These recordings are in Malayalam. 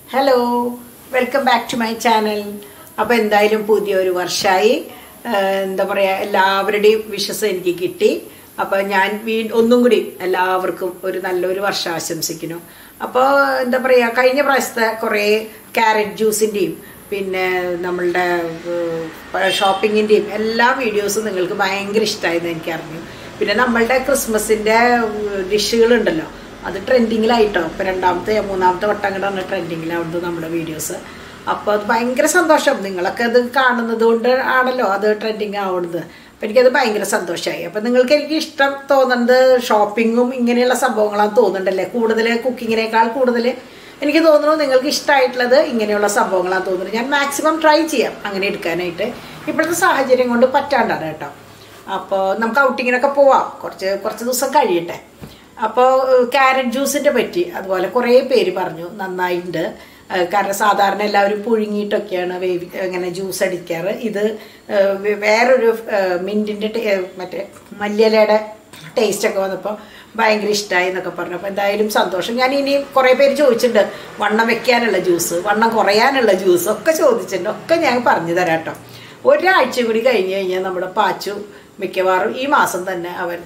Hello welcome back to my channel അപ്പോൾ എന്തായാലും പുതിയൊരു വർഷമായി എന്താ പറയുക എല്ലാവരുടെയും വിശ്വസ് എനിക്ക് കിട്ടി അപ്പോൾ ഞാൻ വീ ഒന്നും കൂടി എല്ലാവർക്കും ഒരു നല്ലൊരു വർഷം ആശംസിക്കുന്നു അപ്പോൾ എന്താ പറയുക കഴിഞ്ഞ പ്രാവശ്യത്തെ കുറേ ക്യാരറ്റ് ജ്യൂസിൻ്റെയും പിന്നെ നമ്മളുടെ ഷോപ്പിങ്ങിൻ്റെയും എല്ലാ വീഡിയോസും നിങ്ങൾക്ക് ഭയങ്കര ഇഷ്ടമായെന്ന് എനിക്ക് അറിഞ്ഞു പിന്നെ നമ്മളുടെ ക്രിസ്മസിൻ്റെ ഡിഷുകളുണ്ടല്ലോ അത് ട്രെൻഡിങ്ങിലായിട്ടോ ഇപ്പം രണ്ടാമത്തെ മൂന്നാമത്തെ വട്ടം കൂടെയാണ് ട്രെൻഡിങ്ങിലാവുന്നത് നമ്മുടെ വീഡിയോസ് അപ്പോൾ അത് ഭയങ്കര സന്തോഷം നിങ്ങളൊക്കെ അത് കാണുന്നത് കൊണ്ട് ആണല്ലോ അത് ട്രെൻഡിങ് ആവുന്നത് അപ്പം എനിക്കത് ഭയങ്കര സന്തോഷമായി അപ്പം നിങ്ങൾക്ക് എനിക്ക് ഇഷ്ടം തോന്നുന്നത് ഷോപ്പിങ്ങും ഇങ്ങനെയുള്ള സംഭവങ്ങളാണ് തോന്നുന്നുണ്ടല്ലേ കൂടുതൽ കുക്കിങ്ങിനേക്കാൾ കൂടുതൽ എനിക്ക് തോന്നുന്നു നിങ്ങൾക്ക് ഇഷ്ടമായിട്ടുള്ളത് ഇങ്ങനെയുള്ള സംഭവങ്ങളാണ് തോന്നുന്നത് ഞാൻ മാക്സിമം ട്രൈ ചെയ്യാം അങ്ങനെ എടുക്കാനായിട്ട് ഇപ്പോഴത്തെ സാഹചര്യം കൊണ്ട് പറ്റാണ്ടാണ് കേട്ടോ അപ്പോൾ നമുക്ക് ഔട്ടിങ്ങിനൊക്കെ പോവാം കുറച്ച് കുറച്ച് ദിവസം കഴിയട്ടെ അപ്പോൾ ക്യാരറ്റ് ജ്യൂസിൻ്റെ പറ്റി അതുപോലെ കുറേ പേര് പറഞ്ഞു നന്നായിട്ടുണ്ട് കാരണം സാധാരണ എല്ലാവരും പുഴുങ്ങിയിട്ടൊക്കെയാണ് വേവി ഇങ്ങനെ ജ്യൂസ് അടിക്കാറ് ഇത് വേറൊരു മിൻറ്റിൻ്റെ മറ്റേ മല്ലിയിലയുടെ ടേസ്റ്റൊക്കെ വന്നപ്പോൾ ഭയങ്കര ഇഷ്ടമായി എന്നൊക്കെ പറഞ്ഞു അപ്പോൾ എന്തായാലും സന്തോഷം ഞാൻ ഇനിയും കുറേ പേര് ചോദിച്ചിട്ടുണ്ട് വണ്ണം വെക്കാനുള്ള ജ്യൂസ് വണ്ണം കുറയാനുള്ള ജ്യൂസ് ഒക്കെ ചോദിച്ചിട്ടുണ്ട് ഒക്കെ ഞാൻ പറഞ്ഞു തരാം കേട്ടോ ഒരാഴ്ച കൂടി കഴിഞ്ഞ് കഴിഞ്ഞാൽ നമ്മുടെ പാച്ചു മിക്കവാറും ഈ മാസം തന്നെ അവൻ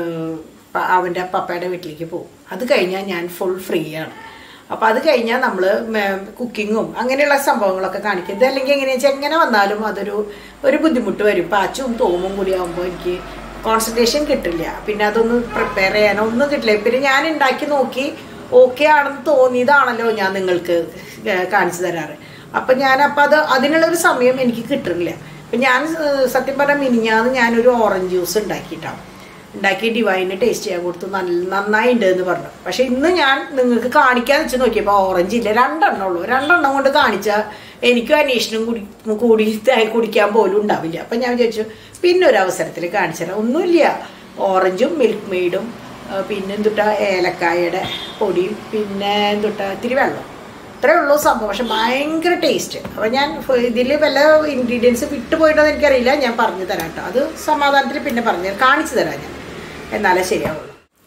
അവൻ്റെ പപ്പയുടെ വീട്ടിലേക്ക് പോകും അത് കഴിഞ്ഞാൽ ഞാൻ ഫുൾ ഫ്രീ ആണ് അപ്പോൾ അത് കഴിഞ്ഞാൽ നമ്മൾ കുക്കിങ്ങും അങ്ങനെയുള്ള സംഭവങ്ങളൊക്കെ കാണിക്കും ഇതല്ലെങ്കിൽ എങ്ങനെയാ വെച്ചാൽ എങ്ങനെ വന്നാലും അതൊരു ഒരു ബുദ്ധിമുട്ട് വരും പാച്ചും തോമും കൂടി ആകുമ്പോൾ എനിക്ക് കോൺസെൻട്രേഷൻ കിട്ടില്ല പിന്നെ അതൊന്ന് പ്രിപ്പയർ ചെയ്യാനോ ഒന്നും കിട്ടില്ല പിന്നെ ഞാൻ ഉണ്ടാക്കി നോക്കി ഓക്കെ ആണെന്ന് തോന്നിയതാണല്ലോ ഞാൻ നിങ്ങൾക്ക് കാണിച്ചു തരാറ് അപ്പം ഞാൻ അപ്പം അത് അതിനുള്ളൊരു സമയം എനിക്ക് കിട്ടുന്നില്ല അപ്പം ഞാൻ സത്യം പറഞ്ഞാൽ മിനിഞ്ഞാന്ന് ഞാനൊരു ഓറഞ്ച് ജ്യൂസ് ഉണ്ടാക്കിയിട്ടാണ് ഉണ്ടാക്കി ഡിവൈന് ടേസ്റ്റ് ചെയ്യാൻ കൊടുത്തു നല്ല നന്നായിട്ടുണ്ട് എന്ന് പറഞ്ഞു പക്ഷെ ഇന്ന് ഞാൻ നിങ്ങൾക്ക് കാണിക്കാന്ന് വെച്ച് നോക്കിയപ്പോൾ ഓറഞ്ച് ഇല്ല രണ്ടെണ്ണം ഉള്ളൂ രണ്ടെണ്ണം കൊണ്ട് കാണിച്ചാൽ എനിക്കും അന്വേഷണം കുടി കൂടി കുടിക്കാൻ പോലും ഉണ്ടാവില്ല അപ്പം ഞാൻ വിചാരിച്ചു പിന്നെ ഒരു അവസരത്തിൽ കാണിച്ചുതരാം ഒന്നുമില്ല ഓറഞ്ചും മിൽക്ക് മെയ്ഡും പിന്നെ എന്തുട്ട ഏലക്കായയുടെ പൊടിയും പിന്നെ എന്തുട്ട ഇത്തിരി വെള്ളം ഇത്രേ ഉള്ളൂ സംഭവം പക്ഷെ ഭയങ്കര ടേസ്റ്റ് അപ്പോൾ ഞാൻ ഇതിൽ വല്ല ഇൻഗ്രീഡിയൻസ് വിട്ടുപോയിട്ടോന്ന് എനിക്കറിയില്ല ഞാൻ പറഞ്ഞു തരാം കേട്ടോ അത് സമാധാനത്തിൽ പിന്നെ പറഞ്ഞു കാണിച്ചു തരാം ഞാൻ എന്നാലേ ശരിയാവുള്ളൂ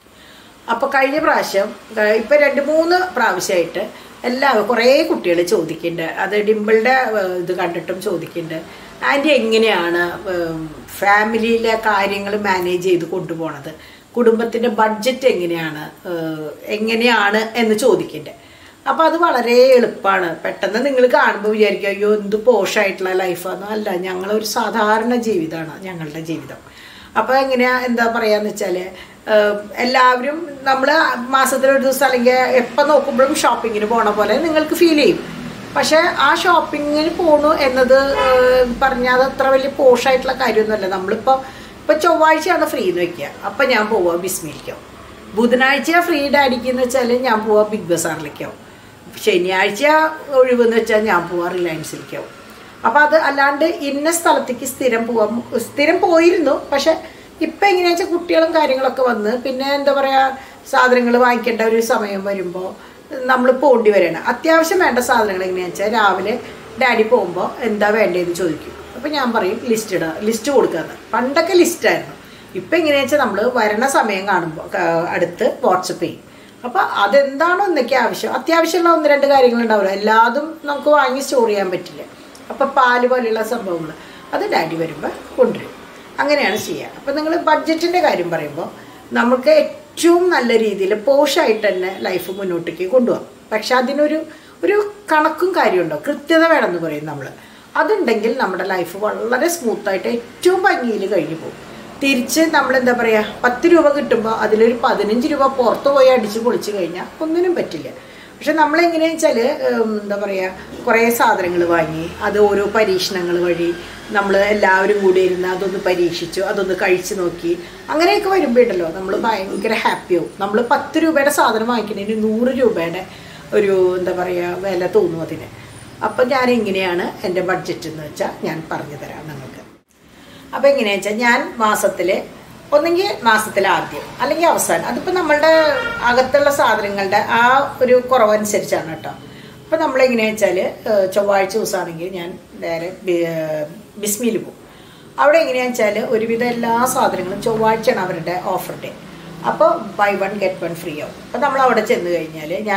അപ്പോൾ കഴിഞ്ഞ പ്രാവശ്യം ഇപ്പം രണ്ട് മൂന്ന് പ്രാവശ്യമായിട്ട് എല്ലാവരും കുറേ കുട്ടികൾ ചോദിക്കുന്നുണ്ട് അത് ഡിമ്പിളുടെ ഇത് കണ്ടിട്ടും ചോദിക്കുന്നുണ്ട് ആൻറ്റി എങ്ങനെയാണ് ഫാമിലിയിലെ കാര്യങ്ങൾ മാനേജ് ചെയ്ത് കൊണ്ടുപോകണത് കുടുംബത്തിൻ്റെ ബഡ്ജറ്റ് എങ്ങനെയാണ് എങ്ങനെയാണ് എന്ന് ചോദിക്കുന്നുണ്ട് അപ്പോൾ അത് വളരെ എളുപ്പമാണ് പെട്ടെന്ന് നിങ്ങൾ കാണുമ്പോൾ വിചാരിക്കുക അയ്യോ എന്ത് പോഷായിട്ടുള്ള ലൈഫാണെന്നോ അല്ല ഞങ്ങളൊരു സാധാരണ ജീവിതമാണ് ഞങ്ങളുടെ ജീവിതം അപ്പോൾ എങ്ങനെയാ എന്താ പറയാന്ന് വെച്ചാൽ എല്ലാവരും നമ്മൾ മാസത്തിൽ ഒരു ദിവസം അല്ലെങ്കിൽ എപ്പോൾ നോക്കുമ്പോഴും ഷോപ്പിങ്ങിന് പോണ പോലെ നിങ്ങൾക്ക് ഫീൽ ചെയ്യും പക്ഷേ ആ ഷോപ്പിങ്ങിന് പോണു എന്നത് പറഞ്ഞാൽ അത് അത്ര വലിയ പോഷായിട്ടുള്ള കാര്യമൊന്നുമല്ല നമ്മളിപ്പോൾ ഇപ്പോൾ ചൊവ്വാഴ്ചയാണ് ഫ്രീ എന്ന് വെക്കുക അപ്പം ഞാൻ പോവുക ബിസ്മിലിക്കാവും ബുധനാഴ്ച ഫ്രീ ഡാഡിക്ക് എന്ന് വെച്ചാൽ ഞാൻ പോവുക ബിഗ് ബസാറിലേക്കാവും ശനിയാഴ്ച ഒഴിവെന്ന് വെച്ചാൽ ഞാൻ പോവാം റിലയൻസിലേക്കാവും അപ്പോൾ അത് അല്ലാണ്ട് ഇന്ന സ്ഥലത്തേക്ക് സ്ഥിരം പോവാം സ്ഥിരം പോയിരുന്നു പക്ഷെ ഇപ്പം എങ്ങനെയാ വെച്ചാൽ കുട്ടികളും കാര്യങ്ങളൊക്കെ വന്ന് പിന്നെ എന്താ പറയുക സാധനങ്ങൾ വാങ്ങിക്കേണ്ട ഒരു സമയം വരുമ്പോൾ നമ്മൾ പോണ്ടി വരികയാണ് അത്യാവശ്യം വേണ്ട സാധനങ്ങൾ എങ്ങനെയാണെന്ന് വെച്ചാൽ രാവിലെ ഡാഡി പോകുമ്പോൾ എന്താ വേണ്ടതെന്ന് ചോദിക്കും അപ്പോൾ ഞാൻ പറയും ലിസ്റ്റ് ഇടുക ലിസ്റ്റ് കൊടുക്കാന്ന് പണ്ടൊക്കെ ലിസ്റ്റായിരുന്നു ഇപ്പം എങ്ങനെയാ വെച്ചാൽ നമ്മൾ വരണ സമയം കാണുമ്പോൾ അടുത്ത് വാട്സപ്പ് ചെയ്യും അപ്പോൾ അതെന്താണോ എന്നൊക്കെ ആവശ്യം അത്യാവശ്യമുള്ള ഒന്ന് രണ്ട് കാര്യങ്ങളുണ്ടാവില്ല എല്ലാതും നമുക്ക് വാങ്ങി സ്റ്റോർ ചെയ്യാൻ പറ്റില്ല അപ്പോൾ പാല് പോലെയുള്ള സംഭവങ്ങൾ അത് ഡാഡി വരുമ്പോൾ കൊണ്ടുവരും അങ്ങനെയാണ് ചെയ്യുക അപ്പോൾ നിങ്ങൾ ബഡ്ജറ്റിൻ്റെ കാര്യം പറയുമ്പോൾ നമുക്ക് ഏറ്റവും നല്ല രീതിയിൽ പോഷായിട്ട് തന്നെ ലൈഫ് മുന്നോട്ടേക്ക് കൊണ്ടുപോകാം പക്ഷെ അതിനൊരു ഒരു കണക്കും കാര്യമുണ്ടോ കൃത്യത വേണമെന്ന് പറയും നമ്മൾ അതുണ്ടെങ്കിൽ നമ്മുടെ ലൈഫ് വളരെ സ്മൂത്തായിട്ട് ഏറ്റവും ഭംഗിയിൽ കഴിഞ്ഞു പോകും തിരിച്ച് നമ്മൾ എന്താ പറയുക പത്ത് രൂപ കിട്ടുമ്പോൾ അതിലൊരു പതിനഞ്ച് രൂപ പുറത്ത് പോയി അടിച്ച് പൊളിച്ച് കഴിഞ്ഞാൽ ഒന്നിനും പറ്റില്ല പക്ഷെ നമ്മളെങ്ങനെയാണെന്ന് വെച്ചാൽ എന്താ പറയുക കുറേ സാധനങ്ങൾ വാങ്ങി അത് ഓരോ പരീക്ഷണങ്ങൾ വഴി നമ്മൾ എല്ലാവരും കൂടി ഇരുന്ന് അതൊന്ന് പരീക്ഷിച്ചു അതൊന്ന് കഴിച്ചു നോക്കി അങ്ങനെയൊക്കെ വരുമ്പോഴല്ലോ നമ്മൾ ഭയങ്കര ഹാപ്പിയാവും നമ്മൾ പത്ത് രൂപയുടെ സാധനം വാങ്ങിക്കുന്നതിന് നൂറ് രൂപയുടെ ഒരു എന്താ പറയുക വില തോന്നും അതിന് അപ്പം ഞാൻ എങ്ങനെയാണ് എൻ്റെ ബഡ്ജറ്റ് എന്ന് വെച്ചാൽ ഞാൻ പറഞ്ഞു തരാം നിങ്ങൾക്ക് അപ്പോൾ എങ്ങനെയാണെന്ന് വെച്ചാൽ ഞാൻ മാസത്തിൽ ഒന്നെങ്കിൽ മാസത്തിൽ ആദ്യം അല്ലെങ്കിൽ അവസാനം അതിപ്പോൾ നമ്മളുടെ അകത്തുള്ള സാധനങ്ങളുടെ ആ ഒരു കുറവനുസരിച്ചാണ് കേട്ടോ അപ്പോൾ നമ്മളെങ്ങനെയാണെന്ന് വെച്ചാൽ ചൊവ്വാഴ്ച ദിവസമാണെങ്കിൽ ഞാൻ നേരെ ബിസ്മിയിൽ പോകും അവിടെ എങ്ങനെയാണെന്ന് വെച്ചാൽ ഒരുവിധം എല്ലാ സാധനങ്ങളും ചൊവ്വാഴ്ചയാണ് അവരുടെ ഓഫർ ഡേ അപ്പോൾ buy one get one free ആവും അപ്പോൾ നമ്മൾ അവിടെ ചെന്ന് കഴിഞ്ഞാൽ ഞാൻ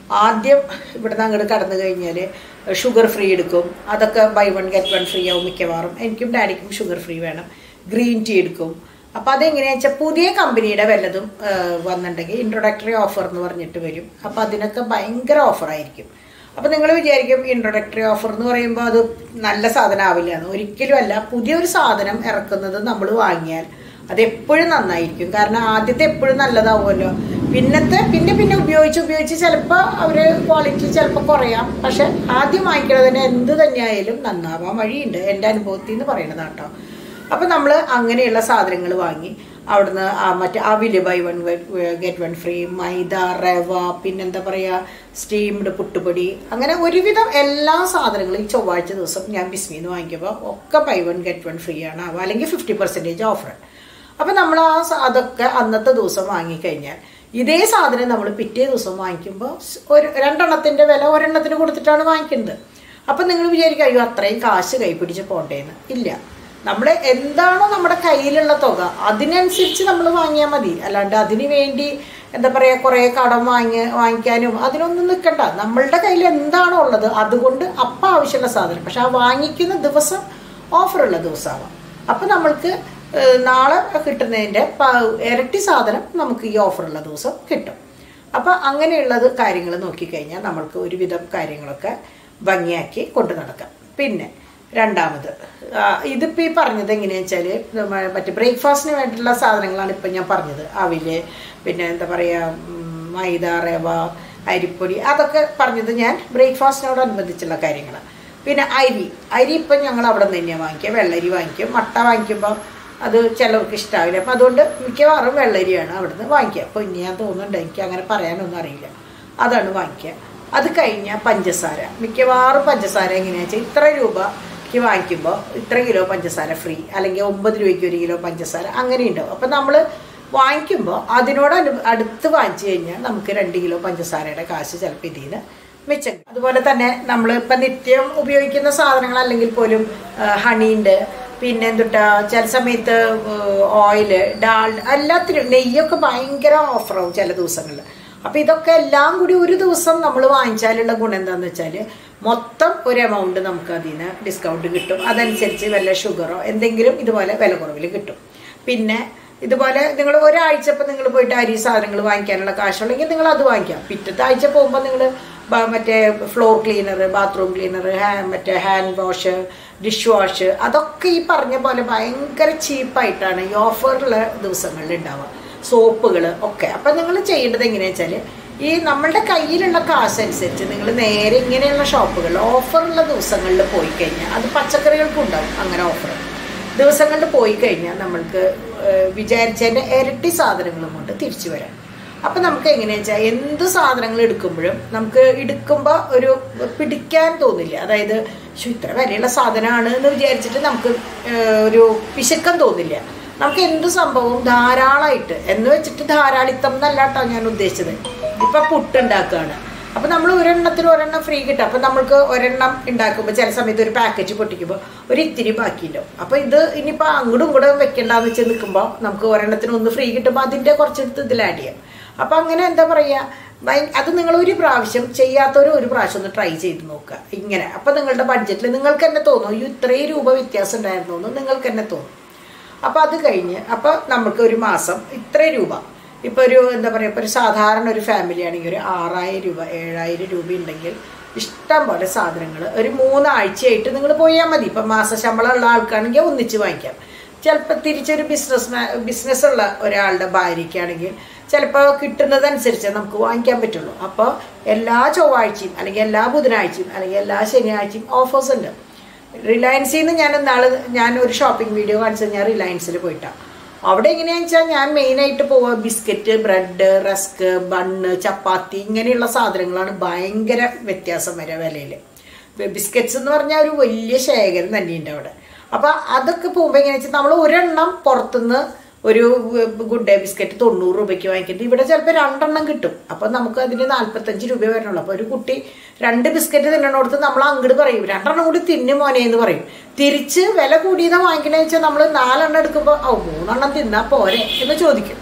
ആദ്യം ഇവിടുന്ന് അങ്ങോട്ട് കടന്നു കഴിഞ്ഞാൽ ഷുഗർ ഫ്രീ എടുക്കും അതൊക്കെ buy one get one free ആവും മിക്കവാറും എനിക്കും ഡാഡിക്കും ഷുഗർ ഫ്രീ വേണം ഗ്രീൻ ടീ എടുക്കും അപ്പോൾ അതെങ്ങനെയാണെന്ന് വെച്ചാൽ പുതിയ കമ്പനിയുടെ വല്ലതും ആ, വന്നിട്ടുണ്ടെങ്കിൽ ഇൻട്രൊഡക്ടറി ഓഫർ എന്ന് പറഞ്ഞിട്ട് വരും അപ്പോൾ അതിനൊക്കെ ഭയങ്കര ഓഫറായിരിക്കും അപ്പോൾ നിങ്ങൾ വിചാരിക്കും ഇൻട്രൊഡക്ടറി ഓഫർ എന്ന് പറയുമ്പോൾ അത് നല്ല സാധനം ആവില്ല എന്ന് ഒരിക്കലും അല്ല പുതിയൊരു സാധനം ഇറക്കുന്നത് നമ്മൾ വാങ്ങിയാൽ അത് എപ്പോഴും നന്നായിരിക്കും കാരണം ആദ്യത്തെ എപ്പോഴും നല്ലതാവുമല്ലോ പിന്നത്തെ പിന്നെ പിന്നെ ഉപയോഗിച്ച് ഉപയോഗിച്ച് ചിലപ്പോൾ അവർ ക്വാളിറ്റി ചിലപ്പോൾ കുറയാം പക്ഷെ ആദ്യം വാങ്ങിക്കണതിന് എന്ത് തന്നെയായാലും നന്നാവാൻ വഴിയുണ്ട് എൻ്റെ അനുഭവത്തിൽ നിന്ന് പറയണത് കേട്ടോ അപ്പം നമ്മൾ അങ്ങനെയുള്ള സാധനങ്ങൾ വാങ്ങി അവിടുന്ന് ആ മറ്റേ അവില് buy one get one free മൈദ റവ പിന്നെന്താ പറയുക സ്റ്റീംഡ് പുട്ടുപൊടി അങ്ങനെ ഒരുവിധം എല്ലാ സാധനങ്ങളും ഈ ചൊവ്വാഴ്ച ദിവസം ഞാൻ ബിസ്മിന്ന് വാങ്ങിക്കുമ്പോൾ ഒക്കെ buy one get one free ആണ് ആവുക അല്ലെങ്കിൽ ഫിഫ്റ്റി പെർസെൻറ്റേജ് ഓഫർ അപ്പം നമ്മൾ ആ സ- അതൊക്കെ അന്നത്തെ ദിവസം വാങ്ങിക്കഴിഞ്ഞാൽ ഇതേ സാധനം നമ്മൾ പിറ്റേ ദിവസം വാങ്ങിക്കുമ്പോൾ സ് ഒരു രണ്ടെണ്ണത്തിൻ്റെ വില ഒരെണ്ണത്തിന് കൊടുത്തിട്ടാണ് വാങ്ങിക്കുന്നത് അപ്പം നിങ്ങൾ വിചാരിക്കും അയ്യോ അത്രയും കാശ് കൈപ്പിടിച്ച് പോണ്ടേന്ന് ഇല്ല നമ്മൾ എന്താണോ നമ്മുടെ കയ്യിലുള്ള തുക അതിനനുസരിച്ച് നമ്മൾ വാങ്ങിയാൽ മതി അല്ലാണ്ട് അതിന് വേണ്ടി എന്താ പറയുക കുറേ കടം വാങ്ങി വാങ്ങിക്കാനും അതിനൊന്നും നിൽക്കണ്ട നമ്മളുടെ കയ്യിൽ എന്താണോ ഉള്ളത് അതുകൊണ്ട് അപ്പം ആവശ്യമുള്ള സാധനം പക്ഷെ ആ വാങ്ങിക്കുന്ന ദിവസം ഓഫറുള്ള ദിവസമാവാം അപ്പം നമ്മൾക്ക് ഏഹ്, നാളെ കിട്ടുന്നതിൻ്റെ പ- ഇരട്ടി സാധനം നമുക്ക് ഈ ഓഫറുള്ള ദിവസം കിട്ടും അപ്പം അങ്ങനെയുള്ളത് കാര്യങ്ങൾ നോക്കിക്കഴിഞ്ഞാൽ നമ്മൾക്ക് ഒരുവിധം കാര്യങ്ങളൊക്കെ ഭംഗിയാക്കി കൊണ്ടു നടക്കാം പിന്നെ രണ്ടാമത് ആ, ഇതിപ്പോൾ ഈ പറഞ്ഞത് എങ്ങനെയാണെന്ന് വെച്ചാൽ മറ്റേ ബ്രേക്ക്ഫാസ്റ്റിന് വേണ്ടിയിട്ടുള്ള സാധനങ്ങളാണ് ഇപ്പം ഞാൻ പറഞ്ഞത് അവില് പിന്നെ എന്താ പറയുക ഉം, മൈദ റവ അരിപ്പൊടി അതൊക്കെ പറഞ്ഞത് ഞാൻ ബ്രേക്ക്ഫാസ്റ്റിനോടനുബന്ധിച്ചുള്ള കാര്യങ്ങളാണ് പിന്നെ അരി അരി ഇപ്പം ഞങ്ങൾ അവിടെ നിന്ന് തന്നെയാണ് വാങ്ങിക്കുക വെള്ളരി വാങ്ങിക്കും മട്ട വാങ്ങിക്കുമ്പോൾ അത് ചിലർക്ക് ഇഷ്ടമാവില്ല അപ്പം അതുകൊണ്ട് മിക്കവാറും വെള്ളരിയാണ് അവിടുന്ന് വാങ്ങിക്കുക അപ്പോൾ ഇനി ഞാൻ തോന്നുന്നുണ്ട് എനിക്ക് അങ്ങനെ പറയാനൊന്നും അറിയില്ല അതാണ് വാങ്ങിക്കുക അത് കഴിഞ്ഞാൽ പഞ്ചസാര മിക്കവാറും പഞ്ചസാര എങ്ങനെയാണെന്ന് വെച്ചാൽ ഇത്ര രൂപയ്ക്ക് വാങ്ങിക്കുമ്പോൾ ഇത്ര കിലോ പഞ്ചസാര ഫ്രീ അല്ലെങ്കിൽ ഒമ്പത് രൂപയ്ക്ക് ഒരു കിലോ പഞ്ചസാര അങ്ങനെ ഉണ്ടാവും അപ്പം നമ്മൾ വാങ്ങിക്കുമ്പോൾ അതിനോട് അനു അടുത്ത് വാങ്ങിച്ചു കഴിഞ്ഞാൽ നമുക്ക് രണ്ട് കിലോ പഞ്ചസാരയുടെ കാശ് ചിലപ്പോൾ ഇതിൽ നിന്ന് മിച്ചം കിട്ടും. അതുപോലെ തന്നെ നമ്മൾ ഇപ്പം നിത്യം ഉപയോഗിക്കുന്ന സാധനങ്ങൾ അല്ലെങ്കിൽ പോലും ഹണിയുണ്ട് പിന്നെ എന്തുട്ടാ ചില സമയത്ത് ഓയില് ഡാൾ എല്ലാത്തിനും നെയ്യൊക്കെ ഭയങ്കര ഓഫറാവും ചില ദിവസങ്ങളിൽ അപ്പം ഇതൊക്കെ എല്ലാം കൂടി ഒരു ദിവസം നമ്മൾ വാങ്ങിച്ചാലുള്ള ഗുണം എന്താണെന്ന് വെച്ചാൽ മൊത്തം ഒരു എമൗണ്ട് നമുക്ക് അതിൽ നിന്ന് ഡിസ്കൗണ്ട് കിട്ടും അതനുസരിച്ച് വല്ല ഷുഗറോ എന്തെങ്കിലും ഇതുപോലെ വില കുറവിൽ കിട്ടും പിന്നെ ഇതുപോലെ നിങ്ങൾ ഒരാഴ്ച ഇപ്പം നിങ്ങൾ പോയിട്ട് അരി സാധനങ്ങൾ വാങ്ങിക്കാനുള്ള കാശുണ്ടെങ്കിൽ നിങ്ങൾ അത് വാങ്ങിക്കാം പിറ്റത്തെ ആഴ്ച പോകുമ്പോൾ നിങ്ങൾ മറ്റേ ഫ്ലോർ ക്ലീനർ ബാത്റൂം ക്ലീനർ മറ്റേ ഹാൻഡ് വാഷ് ഡിഷ് വാഷ് അതൊക്കെ ഈ പറഞ്ഞ പോലെ ഭയങ്കര ചീപ്പായിട്ടാണ് ഈ ഓഫറുള്ള ദിവസങ്ങളിൽ ഉണ്ടാവുക സോപ്പുകൾ ഒക്കെ അപ്പം നിങ്ങൾ ചെയ്യേണ്ടത് എങ്ങനെയാണെന്ന് വെച്ചാൽ ഈ നമ്മളുടെ കയ്യിലുള്ള കാശ് അനുസരിച്ച് നിങ്ങൾ നേരെ ഇങ്ങനെയുള്ള ഷോപ്പുകൾ ഓഫറുള്ള ദിവസങ്ങളിൽ പോയി കഴിഞ്ഞാൽ അത് പച്ചക്കറികൾക്കും ഉണ്ടാവും അങ്ങനെ ഓഫർ ദിവസങ്ങളിൽ പോയി കഴിഞ്ഞാൽ നമ്മൾക്ക് ഏഹ്, വിചാരിച്ചതിൻ്റെ ഇരട്ടി സാധനങ്ങളും കൊണ്ട് തിരിച്ചു വരാം അപ്പം നമുക്ക് എങ്ങനെയാണെന്ന് വെച്ചാൽ എന്ത് സാധനങ്ങൾ എടുക്കുമ്പോഴും നമുക്ക് എടുക്കുമ്പോൾ ഒരു പിടിക്കാൻ തോന്നില്ല അതായത് "ശ്ശോ, ഇത്ര വിലയുള്ള സാധനമാണ് എന്ന് വിചാരിച്ചിട്ട് നമുക്ക് ഏഹ്, ഒരു പിശക്കം തോന്നില്ല നമുക്ക് എന്ത് സംഭവവും ധാരാളമായിട്ട് എന്ന് വെച്ചിട്ട് ധാരാളിത്തം എന്നല്ല കേട്ടോ ഞാൻ ഉദ്ദേശിച്ചത് ഇപ്പം പുട്ടുണ്ടാക്കുകയാണ് അപ്പം നമ്മൾ ഒരെണ്ണത്തിന് ഒരെണ്ണം ഫ്രീ കിട്ടും അപ്പം നമ്മൾക്ക് ഒരെണ്ണം ഉണ്ടാക്കുമ്പോൾ ചില സമയത്ത് ഒരു പാക്കറ്റ് പൊട്ടിക്കുമ്പോൾ ഒരു ഇത്തിരി ബാക്കിയുണ്ടാവും അപ്പോൾ ഇത് ഇനിയിപ്പോൾ അങ്ങോട്ടും ഇങ്ങോട്ടും വെക്കേണ്ടെന്ന് വെച്ച് നിൽക്കുമ്പോൾ നമുക്ക് ഒരെണ്ണത്തിന് ഒന്ന് ഫ്രീ കിട്ടുമ്പോൾ അതിൻ്റെ കുറച്ചെടുത്ത് ഇതിൽ ആഡ് ചെയ്യാം അപ്പം അങ്ങനെ എന്താ പറയുക ഭയ- അത് നിങ്ങൾ ഒരു പ്രാവശ്യം ചെയ്യാത്തവരും ഒരു പ്രാവശ്യം ഒന്ന് ട്രൈ ചെയ്ത് നോക്കുക ഇങ്ങനെ അപ്പം നിങ്ങളുടെ ബഡ്ജറ്റിൽ നിങ്ങൾക്ക് തന്നെ തോന്നും "അയ്യോ, ഇത്രയും രൂപ വ്യത്യാസം ഉണ്ടായിരുന്നു എന്ന് നിങ്ങൾക്ക് തന്നെ തോന്നും അപ്പോൾ അത് കഴിഞ്ഞ് അപ്പോൾ നമുക്ക് ഒരു മാസം ഇത്ര രൂപ ഇപ്പോൾ ഒരു എന്താ പറയുക ഇപ്പോൾ ഒരു സാധാരണ ഒരു ഫാമിലി ആണെങ്കിൽ ഒരു ആറായിരം രൂപ ഏഴായിരം രൂപ ഉണ്ടെങ്കിൽ ഇഷ്ടം പോലെ സാധനങ്ങൾ ഒരു മൂന്നാഴ്ചയായിട്ട് നിങ്ങൾ പോയാൽ മതി ഇപ്പം മാസ ശമ്പളമുള്ള ആൾക്കാണെങ്കിൽ ഒന്നിച്ച് വാങ്ങിക്കാം ചിലപ്പോൾ തിരിച്ചൊരു ബിസിനസ് ബിസിനസ് ഉള്ള ഒരാളുടെ ഭാര്യയ്ക്കാണെങ്കിൽ ചിലപ്പോൾ കിട്ടുന്നതനുസരിച്ച് നമുക്ക് വാങ്ങിക്കാൻ പറ്റുള്ളൂ അപ്പോൾ എല്ലാ ചൊവ്വാഴ്ചയും അല്ലെങ്കിൽ എല്ലാ ബുധനാഴ്ചയും അല്ലെങ്കിൽ എല്ലാ ശനിയാഴ്ചയും ഓഫേഴ്സ് ഉണ്ട് റിലയൻസിൽ നിന്ന് ഞാൻ നാളെ ഞാൻ ഒരു ഷോപ്പിംഗ് വീഡിയോ കാണിച്ചത് ഞാൻ റിലയൻസിൽ പോയിട്ടാണ് അവിടെ എങ്ങനെയാണെന്ന് വെച്ചാൽ ഞാൻ മെയിനായിട്ട് പോവുക ബിസ്ക്കറ്റ് ബ്രെഡ് റസ്ക് ബണ്ണ് ചപ്പാത്തി ഇങ്ങനെയുള്ള സാധനങ്ങളാണ് ഭയങ്കര വ്യത്യാസം വരെ വിലയിൽ ബിസ്ക്കറ്റ്സ് എന്ന് പറഞ്ഞാൽ ഒരു വലിയ ശേഖരം തന്നെയുണ്ട് അവിടെ അപ്പോൾ അതൊക്കെ പോകുമ്പോൾ എങ്ങനെയാണെന്ന് വെച്ചാൽ നമ്മൾ ഒരെണ്ണം പുറത്തുനിന്ന് ഒരു ഗുഡ് ഡേ ബിസ്ക്കറ്റ് തൊണ്ണൂറ് രൂപയ്ക്ക് വാങ്ങിക്കുന്നത് ഇവിടെ ചിലപ്പോൾ രണ്ടെണ്ണം കിട്ടും അപ്പോൾ നമുക്ക് അതിന് നാൽപ്പത്തഞ്ച് രൂപ വരണുള്ളൂ അപ്പോൾ ഒരു കുട്ടി രണ്ട് ബിസ്ക്കറ്റ് തിന്നണോടത്ത് നമ്മൾ അങ്ങോട്ട് പറയും രണ്ടെണ്ണം കൂടി തിന്നു മോനെ എന്ന് പറയും തിരിച്ച് വില കൂടിയത് വാങ്ങിക്കണമെന്ന് വെച്ചാൽ നമ്മൾ നാലെണ്ണം എടുക്കുമ്പോൾ ഓ മൂന്നെണ്ണം തിന്നാൽ പോരെ എന്ന് ചോദിക്കും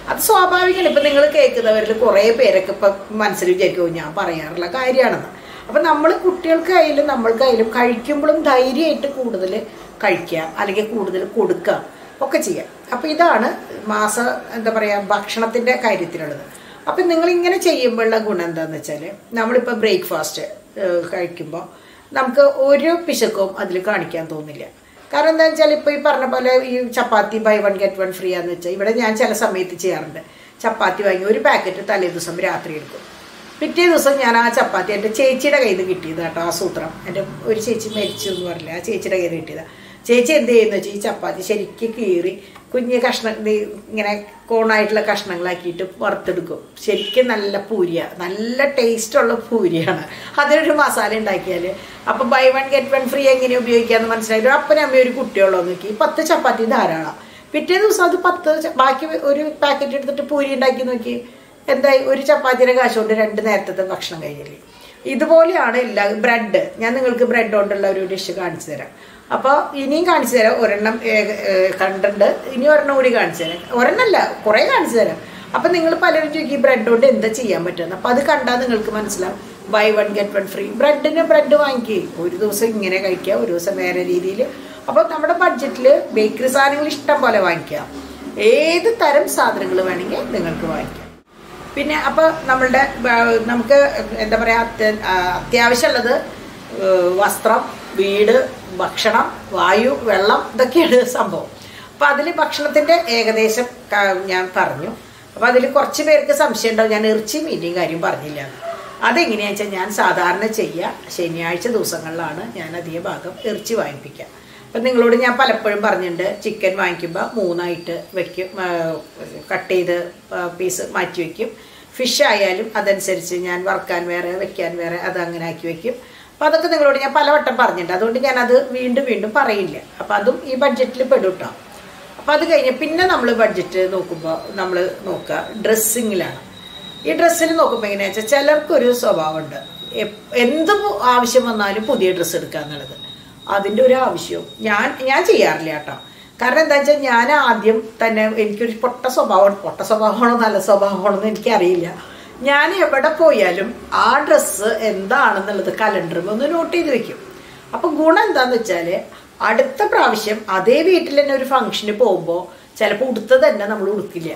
അത് സ്വാഭാവികമാണ് ഇപ്പം നിങ്ങൾ കേൾക്കുന്നവരിൽ കുറേ പേരൊക്കെ ഇപ്പം മനസ്സിൽ വിചാരിക്കും ഞാൻ പറയാറുള്ള കാര്യമാണെന്ന് അപ്പം നമ്മൾ കുട്ടികൾക്കായാലും നമ്മൾക്കായാലും കഴിക്കുമ്പോഴും ധൈര്യമായിട്ട് കൂടുതൽ കഴിക്കുക അല്ലെങ്കിൽ കൂടുതൽ കൊടുക്കുക ഒക്കെ ചെയ്യാം അപ്പം ഇതാണ് മാസ എന്താ പറയുക ഭക്ഷണത്തിൻ്റെ കാര്യത്തിലുള്ളത് അപ്പം നിങ്ങൾ ഇങ്ങനെ ചെയ്യുമ്പോഴുള്ള ഗുണം എന്താണെന്ന് വെച്ചാൽ നമ്മളിപ്പോൾ ബ്രേക്ക്ഫാസ്റ്റ് കഴിക്കുമ്പോൾ നമുക്ക് ഒരു പിശക്കും അതിൽ കാണിക്കാൻ തോന്നില്ല കാരണം എന്താ വെച്ചാൽ ഇപ്പോൾ ഈ പറഞ്ഞ പോലെ ഈ ചപ്പാത്തി buy one get one free ആന്ന് വെച്ചാൽ ഇവിടെ ഞാൻ ചില സമയത്ത് ചെയ്യാറുണ്ട് ചപ്പാത്തി വാങ്ങി ഒരു പാക്കറ്റ് തലേ ദിവസം രാത്രി എടുക്കും പിറ്റേ ദിവസം ഞാൻ ആ ചപ്പാത്തി എൻ്റെ ചേച്ചിയുടെ കയ്യിൽ നിന്ന് കിട്ടിയത് കേട്ടോ ആ സൂത്രം എൻ്റെ ഒരു ചേച്ചി മരിച്ചു എന്ന് പറഞ്ഞില്ല ആ ചേച്ചിയുടെ കയ്യിൽ നിന്ന് കിട്ടിയതാണ് ചേച്ചി എന്ത് ചെയ്യുന്ന വെച്ചാൽ ഈ ചപ്പാത്തി ശരിക്കും കീറി കുഞ്ഞ് കഷ്ണം ഇത് ഇങ്ങനെ കോണായിട്ടുള്ള കഷ്ണങ്ങളാക്കിയിട്ട് വറുത്തെടുക്കും ശരിക്കും നല്ല പൂരിയ നല്ല ടേസ്റ്റുള്ള പൂരിയാണ് അതിനൊരു മസാല ഉണ്ടാക്കിയാൽ അപ്പം buy one get one free എങ്ങനെ ഉപയോഗിക്കാമെന്ന് മനസ്സിലായി അപ്പനും അമ്മയും ഒരു കുട്ടിയുള്ളൂ നോക്കി പത്ത് ചപ്പാത്തി ധാരാളം പിറ്റേ ദിവസം അത് പത്ത് ച- ബാക്കി ഒരു പാക്കറ്റ് എടുത്തിട്ട് പൂരി ഉണ്ടാക്കി നോക്കി എന്തായി ഒരു ചപ്പാത്തിയുടെ കാശ് കൊണ്ട് രണ്ട് നേരത്തെ ഭക്ഷണം കഴിഞ്ഞില്ലേ ഇതുപോലെയാണ് എല്ലാ ബ്രെഡ് ഞാൻ നിങ്ങൾക്ക് ബ്രെഡ് കൊണ്ടുള്ള ഒരു ഡിഷ് കാണിച്ചു തരാം അപ്പോൾ ഇനിയും കാണിച്ചു തരാം ഒരെണ്ണം ഏക- ഏ, കണ്ടിട്ടുണ്ട് ഇനി ഒരെണ്ണം കൂടി കാണിച്ചു തരാം ഒരെണ്ണമല്ല കുറേ കാണിച്ചു തരാം അപ്പം നിങ്ങൾ പലരും ചോദിക്കും ബ്രെഡ് കൊണ്ട് എന്താ ചെയ്യാൻ പറ്റുമെന്ന് അപ്പം അത് കണ്ടാൽ നിങ്ങൾക്ക് മനസ്സിലാവും buy one get one free ബ്രെഡിന് ബ്രെഡ് വാങ്ങിക്കുക ഒരു ദിവസം ഇങ്ങനെ കഴിക്കുക ഒരു ദിവസം വേറെ രീതിയിൽ അപ്പോൾ നമ്മുടെ ബഡ്ജറ്റിൽ ബേക്കറി സാധനങ്ങൾ ഇഷ്ടം പോലെ വാങ്ങിക്കാം ഏത് തരം സാധനങ്ങൾ വേണമെങ്കിൽ നിങ്ങൾക്ക് വാങ്ങിക്കാം പിന്നെ അപ്പോൾ നമ്മളുടെ ആ, നമുക്ക് എന്താ പറയുക അത്യ ആ, അത്യാവശ്യമുള്ളത് ഏ, വസ്ത്രം വീട് ഭക്ഷണം വായു വെള്ളം ഇതൊക്കെയാണ് സംഭവം അപ്പോൾ അതിൽ ഭക്ഷണത്തിൻ്റെ ഏകദേശം ക- ഞാൻ പറഞ്ഞു അപ്പോൾ അതിൽ കുറച്ച് പേർക്ക് സംശയം ഉണ്ടാവും ഞാൻ ഇറച്ചി മീറ്റിയും കാര്യം പറഞ്ഞില്ല എന്ന്. അതെങ്ങനെയാണെന്ന് വെച്ചാൽ ഞാൻ സാധാരണ ചെയ്യുക ശനിയാഴ്ച ദിവസങ്ങളിലാണ് ഞാൻ അധിക ഭാഗം ഇറച്ചി വാങ്ങിപ്പിക്കുക അപ്പം നിങ്ങളോട് ഞാൻ പലപ്പോഴും പറഞ്ഞിട്ടുണ്ട് ചിക്കൻ വാങ്ങിക്കുമ്പോൾ മൂന്നായിട്ട് വെക്കും കട്ട് ചെയ്ത് പീസ് മാറ്റി വെക്കും ഫിഷ് ആയാലും അതനുസരിച്ച് ഞാൻ വറുക്കാൻ വേറെ വെക്കാൻ വേറെ അത് അങ്ങനെ ആക്കി വെക്കും അപ്പോൾ അതൊക്കെ നിങ്ങളോട് ഞാൻ പലവട്ടം പറഞ്ഞിട്ടുണ്ട് അതുകൊണ്ട് ഞാനത് വീണ്ടും വീണ്ടും പറയില്ല അപ്പോൾ അതും ഈ ബഡ്ജറ്റിൽ പെടും കേട്ടോ അപ്പോൾ അത് കഴിഞ്ഞ് പിന്നെ നമ്മൾ ബഡ്ജറ്റ് നോക്കുമ്പോൾ നമ്മൾ നോക്കുക ഡ്രസ്സിങ്ങിലാണ് ഈ ഡ്രസ്സിൽ നോക്കുമ്പോൾ എങ്ങനെയാ വെച്ചാൽ ചിലർക്കൊരു സ്വഭാവമുണ്ട് എപ്- എന്ത് ആവശ്യം വന്നാലും പുതിയ ഡ്രസ്സ് എടുക്കുക എന്നുള്ളത് അതിൻ്റെ ഒരു ആവശ്യവും ഞാൻ ഞാൻ ചെയ്യാറില്ല കേട്ടോ കാരണം എന്താ വെച്ചാൽ ഞാൻ ആദ്യം തന്നെ എനിക്കൊരു പൊട്ട സ്വഭാവം പൊട്ട സ്വഭാവമാണോ നല്ല സ്വഭാവമാണോ എന്ന് എനിക്കറിയില്ല ഞാൻ എവിടെ പോയാലും ആ ഡ്രസ്സ് എന്താണെന്നുള്ളത് കലണ്ടറിൽ ഒന്ന് നോട്ട് ചെയ്ത് വെക്കും അപ്പം ഗുണം എന്താന്ന് വെച്ചാൽ അടുത്ത പ്രാവശ്യം അതേ വീട്ടിൽ തന്നെ ഒരു ഫംഗ്ഷന് പോകുമ്പോൾ ചിലപ്പോൾ ഉടുത്തത് തന്നെ നമ്മൾ ഉടുക്കില്ല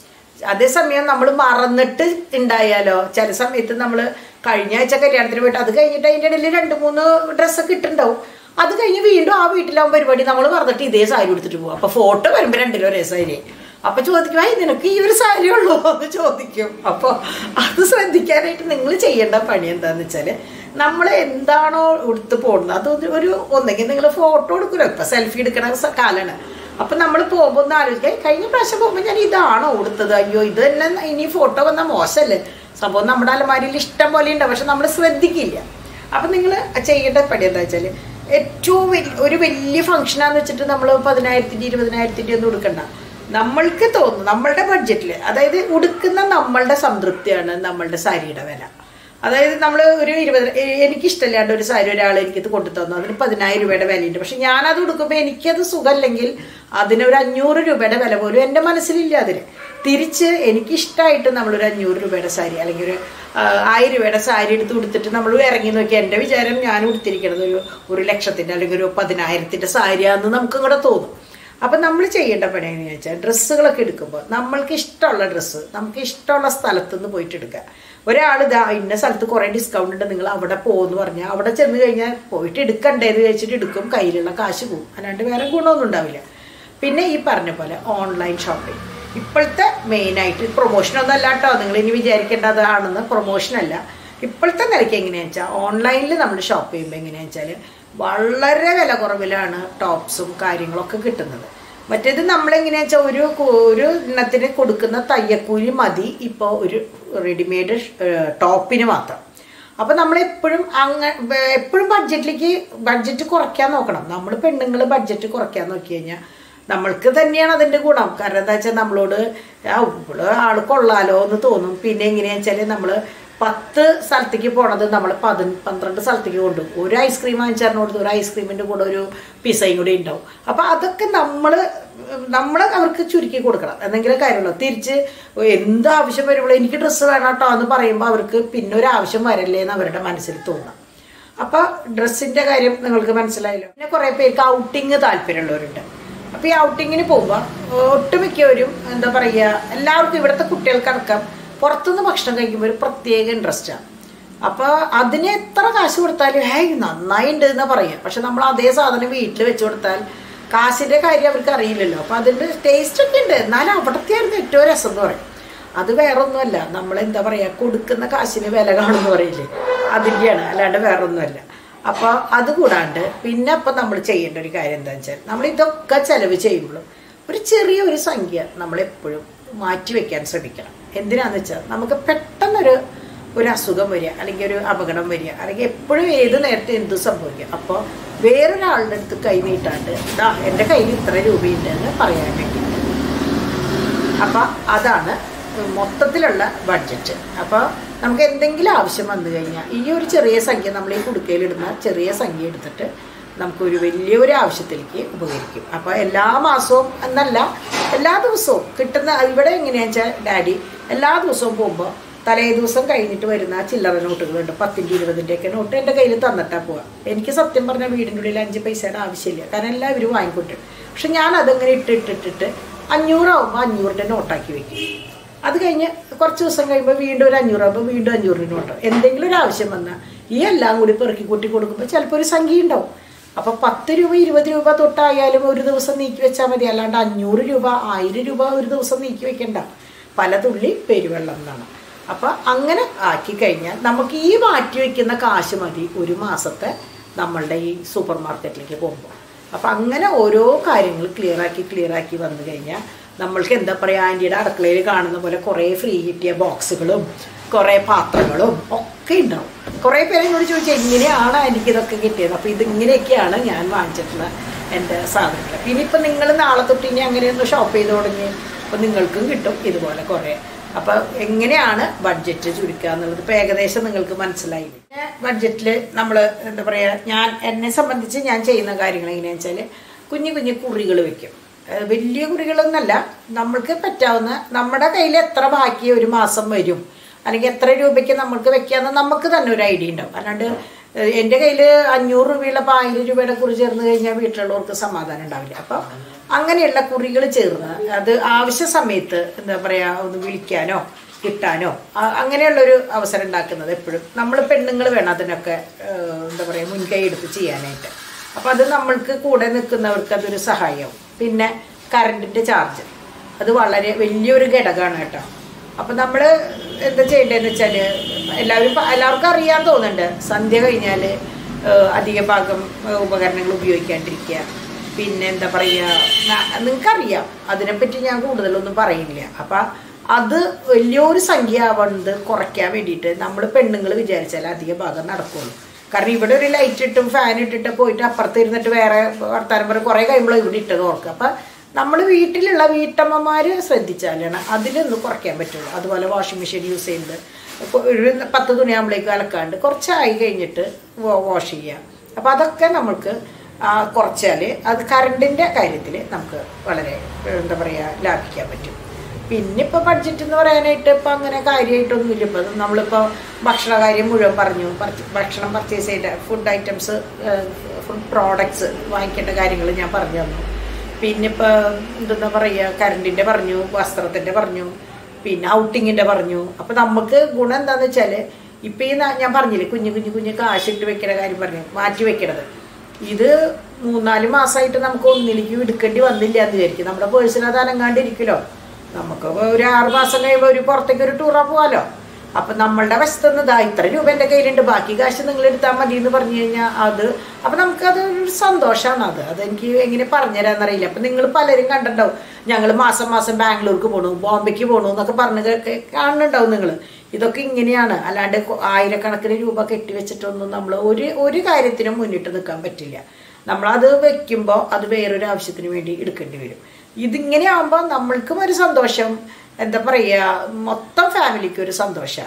അതേസമയം നമ്മൾ മറന്നിട്ട് ഉണ്ടായാലോ ചില സമയത്ത് നമ്മൾ കഴിഞ്ഞ ആഴ്ച കല്യാണത്തിന് പോയിട്ട് അത് കഴിഞ്ഞിട്ട് അതിൻ്റെ ഇടയിൽ രണ്ട് മൂന്ന് ഡ്രസ്സൊക്കെ ഇട്ടുണ്ടാവും അത് കഴിഞ്ഞ് വീണ്ടും ആ വീട്ടിലാവും പരിപാടി നമ്മൾ മറന്നിട്ട് ഇതേ സാരി എടുത്തിട്ട് പോകും അപ്പൊ ഫോട്ടോ വരുമ്പോൾ രണ്ടിലും ഒരേ സാരി അപ്പൊ ചോദിക്കും "ഏയ്, നിനക്ക് ഈ ഒരു സാരി ഉള്ളൂ എന്ന് ചോദിക്കും അപ്പൊ അത് ശ്രദ്ധിക്കാനായിട്ട് നിങ്ങൾ ചെയ്യേണ്ട പണി എന്താന്ന് വെച്ചാല് നമ്മൾ എന്താണോ ഉടുത്ത് പോകുന്നത് അത് ഒരു- ഒരു ഒന്നെങ്കിൽ നിങ്ങൾ ഫോട്ടോ എടുക്കുമല്ലോ ഇപ്പൊ സെൽഫി എടുക്കണ സ- കാലാണ് അപ്പൊ നമ്മൾ പോകുമ്പോൾ ഒന്ന് ആലോചിക്കാം കഴിഞ്ഞ പ്രാവശ്യം പോകുമ്പോൾ ഞാൻ ഇതാണോ ഉടുത്തത് അയ്യോ ഇത് തന്നെ ഇനി ഫോട്ടോ വന്നാൽ മോശമല്ലേ സംഭവം നമ്മുടെ അലമാരിയിൽ ഇഷ്ടം പോലെ ഉണ്ട് പക്ഷെ നമ്മൾ ശ്രദ്ധിക്കില്ല അപ്പം നിങ്ങൾ ചെയ്യേണ്ട പണി എന്താ വെച്ചാൽ ഏറ്റവും വലിയ ഒരു വലിയ ഫംഗ്ഷനാന്ന് വെച്ചിട്ട് നമ്മൾ പതിനായിരത്തിൻ്റെ ഇരുപതിനായിരത്തിൻ്റെ ഒന്നും ഉടുക്കണ്ട നമ്മൾക്ക് തോന്നുന്നു നമ്മളുടെ ബഡ്ജറ്റിൽ അതായത് ഉടുക്കുന്ന നമ്മളുടെ സംതൃപ്തിയാണ് നമ്മളുടെ സാരിയുടെ വില അതായത് നമ്മൾ ഒരു ഇരുപത് എ- എനിക്കിഷ്ടമില്ലാണ്ട് ഒരു സാരി ഒരാൾ എനിക്കിത് കൊണ്ടു തന്നു അതിന് പതിനായിരം രൂപയുടെ വിലയുണ്ട് പക്ഷെ ഞാനത് ഉടുക്കുമ്പോൾ എനിക്കത് സുഖമല്ലെങ്കിൽ അതിന് ഒരു അഞ്ഞൂറ് രൂപയുടെ വില പോലും എൻ്റെ മനസ്സിലില്ല അതിന് തിരിച്ച് എനിക്കിഷ്ടമായിട്ട് നമ്മളൊരു അഞ്ഞൂറ് രൂപയുടെ സാരി അല്ലെങ്കിൽ ഒരു ആ, ആയിരം രൂപയുടെ സാരി എടുത്ത് ഉടുത്തിട്ട് നമ്മൾ ഇറങ്ങി നോക്കി എൻ്റെ വിചാരം ഞാൻ ഉടുത്തിരിക്കുന്നത് ഒരു ഒരു ലക്ഷത്തിൻ്റെ അല്ലെങ്കിൽ ഒരു പതിനായിരത്തിൻ്റെ സാരിയാണെന്ന് നമുക്ക് ഇങ്ങോട്ട് തോന്നും അപ്പം നമ്മൾ ചെയ്യേണ്ട പണി എങ്ങനെയാണെന്ന് വെച്ചാൽ ഡ്രസ്സുകളൊക്കെ എടുക്കുമ്പോൾ നമ്മൾക്ക് ഇഷ്ടമുള്ള ഡ്രസ്സ് നമുക്ക് ഇഷ്ടമുള്ള സ്ഥലത്ത് നിന്ന് പോയിട്ട് എടുക്കുക ഒരാൾ ഇതാ ഇന്ന സ്ഥലത്ത് കുറേ ഡിസ്കൗണ്ട് ഉണ്ട് നിങ്ങൾ അവിടെ പോകുമെന്ന് പറഞ്ഞാൽ അവിടെ ചെന്ന് കഴിഞ്ഞാൽ പോയിട്ട് എടുക്കണ്ടേന്ന് വെച്ചിട്ട് എടുക്കും കയ്യിലുള്ള കാശ് പോകും അല്ലാണ്ട് വേറെ ഗുണമൊന്നും ഉണ്ടാവില്ല പിന്നെ ഈ പറഞ്ഞ പോലെ ഓൺലൈൻ ഷോപ്പിംഗ് ഇപ്പോഴത്തെ മെയിനായിട്ട് പ്രൊമോഷനൊന്നും അല്ല കേട്ടോ നിങ്ങൾ ഇനി വിചാരിക്കേണ്ടതാണെന്ന് പ്രൊമോഷനല്ല ഇപ്പോഴത്തെ നിലയ്ക്ക് എങ്ങനെയാണെന്ന് വെച്ചാൽ ഓൺലൈനിൽ നമ്മൾ ഷോപ്പ് ചെയ്യുമ്പോൾ എങ്ങനെയാണെന്ന് വെച്ചാൽ വളരെ വില കുറവിലാണ് ടോപ്സും കാര്യങ്ങളൊക്കെ കിട്ടുന്നത് മറ്റേത് നമ്മളെങ്ങനെയാ വെച്ചാൽ ഒരു കു- ഒരു എണ്ണത്തിന് കൊടുക്കുന്ന തയ്യക്കൂലി മതി ഇപ്പോൾ ഒരു റെഡിമെയ്ഡ് ടോപ്പിന് മാത്രം അപ്പം നമ്മളെപ്പോഴും അങ്ങ എപ്പോഴും ബഡ്ജറ്റിലേക്ക് ബഡ്ജറ്റ് കുറയ്ക്കാൻ നോക്കണം നമ്മൾ പെണ്ണുങ്ങൾ ബഡ്ജറ്റ് കുറയ്ക്കാൻ നോക്കി കഴിഞ്ഞാൽ നമ്മൾക്ക് തന്നെയാണ് അതിൻ്റെ ഗുണം കാരണം എന്താ വെച്ചാൽ നമ്മളോട് ആ ഇവള് ആള് കൊള്ളാലോ എന്ന് തോന്നും പിന്നെ എങ്ങനെയാ വെച്ചാൽ നമ്മൾ പത്ത് സ്ഥലത്തേക്ക് പോണത് നമ്മൾ പതി പന്ത്രണ്ട് സ്ഥലത്തേക്ക് കൊണ്ടുപോകും ഒരു ഐസ്ക്രീം വാങ്ങിച്ചാൽ കൊടുത്ത് ഒരു ഐസ്ക്രീമിൻ്റെ കൂടെ ഒരു പിസയും കൂടി ഉണ്ടാവും അപ്പോൾ അതൊക്കെ നമ്മൾ നമ്മൾ അവർക്ക് ചുരുക്കി കൊടുക്കണം എന്തെങ്കിലും കാര്യമുള്ളൂ തിരിച്ച് എന്ത് ആവശ്യം വരുമ്പോഴും എനിക്ക് ഡ്രസ്സ് വേണം കേട്ടോ എന്ന് പറയുമ്പോൾ അവർക്ക് പിന്നെ ഒരു ആവശ്യം വരല്ലേ എന്ന് അവരുടെ മനസ്സിൽ തോന്നാം അപ്പൊ ഡ്രസ്സിന്റെ കാര്യം നിങ്ങൾക്ക് മനസ്സിലായല്ലോ പിന്നെ കുറെ പേർക്ക് ഔട്ടിങ് താല്പര്യമുള്ളവരുണ്ട് അപ്പൊ ഈ ഔട്ടിങ്ങിന് പോകുമ്പോൾ ഒട്ടുമിക്കവരും എന്താ പറയുക എല്ലാവർക്കും ഇവിടുത്തെ കുട്ടികൾക്കടക്കം പുറത്തുനിന്ന് ഭക്ഷണം കഴിക്കുമ്പോൾ ഒരു പ്രത്യേക ഇൻട്രസ്റ്റാണ് അപ്പൊ അതിന് എത്ര കാശ് കൊടുത്താലും ഹേയ് നന്നായിണ്ട് എന്ന് പറയാം പക്ഷെ നമ്മൾ അതേ സാധനം വീട്ടിൽ വെച്ച് കൊടുത്താൽ കാശിന്റെ കാര്യം അവർക്ക് അറിയില്ലല്ലോ അപ്പൊ അതിന്റെ ടേസ്റ്റ് ഒക്കെ ഉണ്ട് എന്നാലും അവിടത്തെ ആയിരുന്നു ഏറ്റവും രസം എന്ന് പറയും അത് വേറൊന്നുമല്ല നമ്മൾ എന്താ പറയാ കൊടുക്കുന്ന കാശിന് വില കാണുമെന്ന് പറയില്ലേ അതിൻ്റെയാണ് അല്ലാണ്ട് വേറൊന്നുമല്ല അപ്പോൾ അത് കൂടാണ്ട് പിന്നെ അപ്പം നമ്മൾ ചെയ്യേണ്ട ഒരു കാര്യം എന്താ വെച്ചാൽ നമ്മൾ ഇതൊക്കെ ചെലവ് ചെയ്യുമ്പോഴും ഒരു ചെറിയ ഒരു സംഖ്യ നമ്മൾ എപ്പോഴും മാറ്റി വെക്കാൻ ശ്രമിക്കണം എന്തിനാന്ന് വെച്ചാൽ നമുക്ക് പെട്ടെന്നൊരു ഒരു അസുഖം വരിക അല്ലെങ്കിൽ ഒരു അപകടം വരിക അല്ലെങ്കിൽ എപ്പോഴും ഏത് നേരത്തെ എന്ത് സംഭവിക്കുക അപ്പോൾ വേറൊരാളുടെ അടുത്ത് കൈ നീട്ടാണ്ട് ദാ എൻ്റെ കയ്യിൽ ഇത്ര രൂപയുണ്ട് എന്ന് പറയാൻ വേണ്ടി അപ്പം അതാണ് മൊത്തത്തിലുള്ള ബഡ്ജറ്റ് അപ്പോൾ നമുക്ക് എന്തെങ്കിലും ആവശ്യം വന്നു കഴിഞ്ഞാൽ ഈ ഒരു ചെറിയ സംഖ്യ നമ്മൾ ഈ കുടുക്കയിലിടുന്ന ചെറിയ സംഖ്യ എടുത്തിട്ട് നമുക്കൊരു വലിയൊരു ആവശ്യത്തിലേക്ക് ഉപകരിക്കും അപ്പോൾ എല്ലാ മാസവും എന്നല്ല എല്ലാ ദിവസവും കിട്ടുന്ന ഇവിടെ എങ്ങനെയാണെന്ന് വെച്ചാൽ ഡാഡി എല്ലാ ദിവസവും പോകുമ്പോൾ തലേ ദിവസം കഴിഞ്ഞിട്ട് വരുന്ന ചില്ലറ നോട്ടുകളുണ്ട് പത്തിൻ്റെ ഇരുപതിൻ്റെ ഒക്കെ നോട്ട് എൻ്റെ കയ്യിൽ തന്നിട്ടാ പോവാം എനിക്ക് സത്യം പറഞ്ഞാൽ വീടിൻ്റെ ഉള്ളിൽ അഞ്ച് പൈസയുടെ ആവശ്യമില്ല കാരണം എല്ലാവരും വാങ്ങിക്കൊണ്ടു പക്ഷെ ഞാൻ അതങ്ങനെ ഇട്ടിട്ടിട്ടിട്ട് അഞ്ഞൂറാവുമ്പോൾ അഞ്ഞൂറിൻ്റെ നോട്ടാക്കി വെക്കും അത് കഴിഞ്ഞ് കുറച്ച് ദിവസം കഴിയുമ്പോൾ വീണ്ടും ഒരു അഞ്ഞൂറാകുമ്പോൾ വീണ്ടും അഞ്ഞൂറിന് നോട്ട് എന്തെങ്കിലും ഒരു ആവശ്യം വന്നാൽ ഈ എല്ലാം കൂടി പെറുക്കി കൂട്ടി കൊടുക്കുമ്പോൾ ചിലപ്പോൾ ഒരു സംഖ്യ ഉണ്ടാവും അപ്പോൾ പത്ത് രൂപ ഇരുപത് രൂപ തൊട്ടായാലും ഒരു ദിവസം നീക്കി വെച്ചാൽ മതി അല്ലാണ്ട് അഞ്ഞൂറ് രൂപ ആയിരം രൂപ ഒരു ദിവസം നീക്കി വെക്കണ്ട പല തുള്ളി പെരുവെള്ളം എന്നാണ് അപ്പോൾ അങ്ങനെ ആക്കി കഴിഞ്ഞാൽ നമുക്ക് ഈ മാറ്റി വയ്ക്കുന്ന കാശ് മതി ഒരു മാസത്തെ നമ്മളുടെ ഈ സൂപ്പർ മാർക്കറ്റിലേക്ക് പോകുമ്പോൾ അപ്പം അങ്ങനെ ഓരോ കാര്യങ്ങൾ ക്ലിയർ ആക്കി ക്ലിയർ ആക്കി വന്നു കഴിഞ്ഞാൽ നമ്മൾക്ക് എന്താ പറയുക ആൻറ്റിയുടെ അടുക്കളയിൽ കാണുന്ന പോലെ കുറേ ഫ്രീ കിട്ടിയ ബോക്സുകളും കുറേ പാത്രങ്ങളും ഒക്കെ ഉണ്ടാവും കുറേ പേര് എന്നോട് ചോദിച്ചാൽ എങ്ങനെയാണ് എനിക്ക് ഇതൊക്കെ കിട്ടിയത് അപ്പോൾ ഇതിങ്ങനെയൊക്കെയാണ് ഞാൻ വാങ്ങിച്ചിട്ടുള്ള എൻ്റെ സാധനങ്ങൾ പിന്നെ ഇപ്പം നിങ്ങൾ നാളെ തൊട്ട് ഇനി അങ്ങനെയൊന്ന് ഷോപ്പ് ചെയ്ത് തുടങ്ങി അപ്പോൾ നിങ്ങൾക്കും കിട്ടും ഇതുപോലെ കുറേ അപ്പോൾ എങ്ങനെയാണ് ബഡ്ജറ്റ് ചുരുക്കുക എന്നുള്ളത് ഇപ്പോൾ ഏകദേശം നിങ്ങൾക്ക് മനസ്സിലായി പിന്നെ ബഡ്ജറ്റിൽ നമ്മൾ എന്താ പറയുക ഞാൻ എന്നെ സംബന്ധിച്ച് ഞാൻ ചെയ്യുന്ന കാര്യങ്ങൾ എങ്ങനെയാണെന്ന് വെച്ചാൽ കുഞ്ഞു കുഞ്ഞു കുറികൾ വെക്കും ഏഹ് വലിയ കുറികളൊന്നല്ല നമ്മൾക്ക് പറ്റാവുന്ന നമ്മുടെ കയ്യിൽ എത്ര ബാക്കി ഒരു മാസം വരും അല്ലെങ്കിൽ എത്ര രൂപയ്ക്ക് നമ്മൾക്ക് വെക്കാന്ന് നമുക്ക് തന്നെ ഒരു ഐഡിയ ഉണ്ടാവും അല്ലാണ്ട് ഏഹ് എൻ്റെ കയ്യിൽ അഞ്ഞൂറ് രൂപയുള്ള ഇപ്പോൾ ആയിരം രൂപയുടെ കുറി ചേർന്ന് കഴിഞ്ഞാൽ വീട്ടിലുള്ളവർക്ക് സമാധാനം ഉണ്ടാവില്ല അപ്പോൾ അങ്ങനെയുള്ള കുറികൾ ചേർന്ന് അത് ആവശ്യ സമയത്ത് എന്താ പറയുക ഒന്ന് വിളിക്കാനോ കിട്ടാനോ ആ- അങ്ങനെയുള്ളൊരു അവസരം ഉണ്ടാക്കുന്നത് എപ്പോഴും നമ്മൾ പെണ്ണുങ്ങൾ വേണം അതിനൊക്കെ ഏഹ്, എന്താ പറയുക മുൻകൈ എടുത്ത് ചെയ്യാനായിട്ട് അപ്പം അത് നമ്മൾക്ക് കൂടെ നിൽക്കുന്നവർക്ക് അതൊരു സഹായമാവും പിന്നെ കറണ്ടിൻ്റെ ചാർജ് അത് വളരെ വലിയൊരു ഘടകമാണ് കേട്ടോ അപ്പം നമ്മൾ എന്താ ചെയ്യേണ്ടതെന്ന് വെച്ചാൽ എല്ലാവരും പ- എല്ലാവർക്കും അറിയാൻ തോന്നുന്നുണ്ട് സന്ധ്യ കഴിഞ്ഞാൽ അധിക ഭാഗം ഏഹ്, ഉപകരണങ്ങൾ ഉപയോഗിക്കാണ്ടിരിക്കുക പിന്നെ എന്താ പറയുക നിങ്ങൾക്കറിയാം അതിനെപ്പറ്റി ഞാൻ കൂടുതലൊന്നും പറയില്ല അപ്പം അത് വലിയൊരു സംഖ്യ ആവുന്നത് കുറയ്ക്കാൻ വേണ്ടിയിട്ട് നമ്മൾ പെണ്ണുങ്ങൾ വിചാരിച്ചാൽ അധിക ഭാഗം നടക്കുള്ളൂ കാരണം ഇവിടെ ഒരു ലൈറ്റ് ഇട്ടും ഫാൻ ഇട്ടിട്ട് പോയിട്ട് അപ്പുറത്ത് ഇരുന്നിട്ട് വേറെ വർത്താനം പറയും കുറേ കഴിയുമ്പോൾ ഇവിടെ ഇട്ടത് ഓർക്കുക അപ്പം നമ്മൾ വീട്ടിലുള്ള വീട്ടമ്മമാർ ശ്രദ്ധിച്ചാലാണ് അതിലൊന്ന് കുറയ്ക്കാൻ പറ്റുള്ളൂ അതുപോലെ വാഷിംഗ് മെഷീൻ യൂസ് ചെയ്യുന്നത് ഇപ്പോൾ ഒരു പത്ത് തുണിയാകുമ്പോഴേക്കും അലക്കാണ്ട് കുറച്ചായി കഴിഞ്ഞിട്ട് വാഷ് ചെയ്യുക അപ്പോൾ അതൊക്കെ നമുക്ക് ആ, കുറച്ചാൽ അത് കറണ്ടിൻ്റെ കാര്യത്തിൽ നമുക്ക് വളരെ എന്താ പറയുക ലാഭിക്കാൻ പറ്റും പിന്നെ ഇപ്പോൾ ബഡ്ജറ്റ് എന്ന് പറയാനായിട്ട് ഇപ്പം അങ്ങനെ കാര്യമായിട്ടൊന്നുമില്ല ഇപ്പം നമ്മളിപ്പോൾ ഭക്ഷണ കാര്യം മുഴുവൻ പറഞ്ഞു പർച്ച- ഭക്ഷണം പർച്ചേസ് ചെയ്ത ഫുഡ് ഐറ്റംസ് ഫുഡ് പ്രോഡക്ട്സ് വാങ്ങിക്കേണ്ട കാര്യങ്ങൾ ഞാൻ പറഞ്ഞു തന്നു പിന്നെ ഇപ്പോൾ എന്തെന്നാ പറയുക കറണ്ടിൻ്റെ പറഞ്ഞു വസ്ത്രത്തിൻ്റെ പറഞ്ഞു പിന്നെ ഔട്ടിങ്ങിൻ്റെ പറഞ്ഞു അപ്പം നമുക്ക് ഗുണം എന്താണെന്ന് വെച്ചാൽ ഇപ്പം ഈ ന- ഞാൻ പറഞ്ഞില്ലേ കുഞ്ഞു കുഞ്ഞു കുഞ്ഞു കാശിട്ട് വെക്കുന്ന കാര്യം പറഞ്ഞു മാറ്റി വെക്കണത് ഇത് മൂന്നാല് മാസമായിട്ട് നമുക്ക് ഒന്നിലേക്ക് എടുക്കേണ്ടി വന്നില്ല എന്ന് വിചാരിക്കും നമ്മുടെ പേഴ്സണൽ അത് അനങ്ങാണ്ടിരിക്കുമല്ലോ നമുക്ക് ഒരു ആറ് മാസം കഴിയുമ്പോൾ ഒരു പുറത്തേക്ക് ഒരു ടൂറാ പോവാലോ അപ്പൊ നമ്മളുടെ വശത്തുനിന്ന് ഇതാ ഇത്ര രൂപ എൻ്റെ കയ്യിലുണ്ട് ബാക്കി കാശ് നിങ്ങൾ എടുത്താൽ മതി എന്ന് പറഞ്ഞു കഴിഞ്ഞാൽ അത് അപ്പൊ നമുക്കത് ഒരു സന്തോഷമാണ് അത് അതെനിക്ക് എങ്ങനെ പറഞ്ഞുതരാന്നറിയില്ല അപ്പൊ നിങ്ങൾ പലരും കണ്ടിട്ടുണ്ടാവും ഞങ്ങൾ മാസം മാസം ബാംഗ്ലൂർക്ക് പോണു ബോംബെക്ക് പോണു എന്നൊക്കെ പറഞ്ഞ് കേ- കാണുന്നുണ്ടാവും നിങ്ങൾ ഇതൊക്കെ ഇങ്ങനെയാണ് അല്ലാണ്ട് കൊ- ആയിരക്കണക്കിന് രൂപ കെട്ടിവെച്ചിട്ടൊന്നും നമ്മൾ ഒരു ഒരു കാര്യത്തിനും മുന്നിട്ട് നിൽക്കാൻ പറ്റില്ല നമ്മളത് വെക്കുമ്പോൾ അത് വേറൊരു ആവശ്യത്തിന് വേണ്ടി എടുക്കേണ്ടി വരും ഇതിങ്ങനെ ആകുമ്പോൾ നമ്മൾക്കും ഒരു സന്തോഷം എന്താ പറയുക മൊത്തം ഫാമിലിക്ക് ഒരു സന്തോഷമാണ്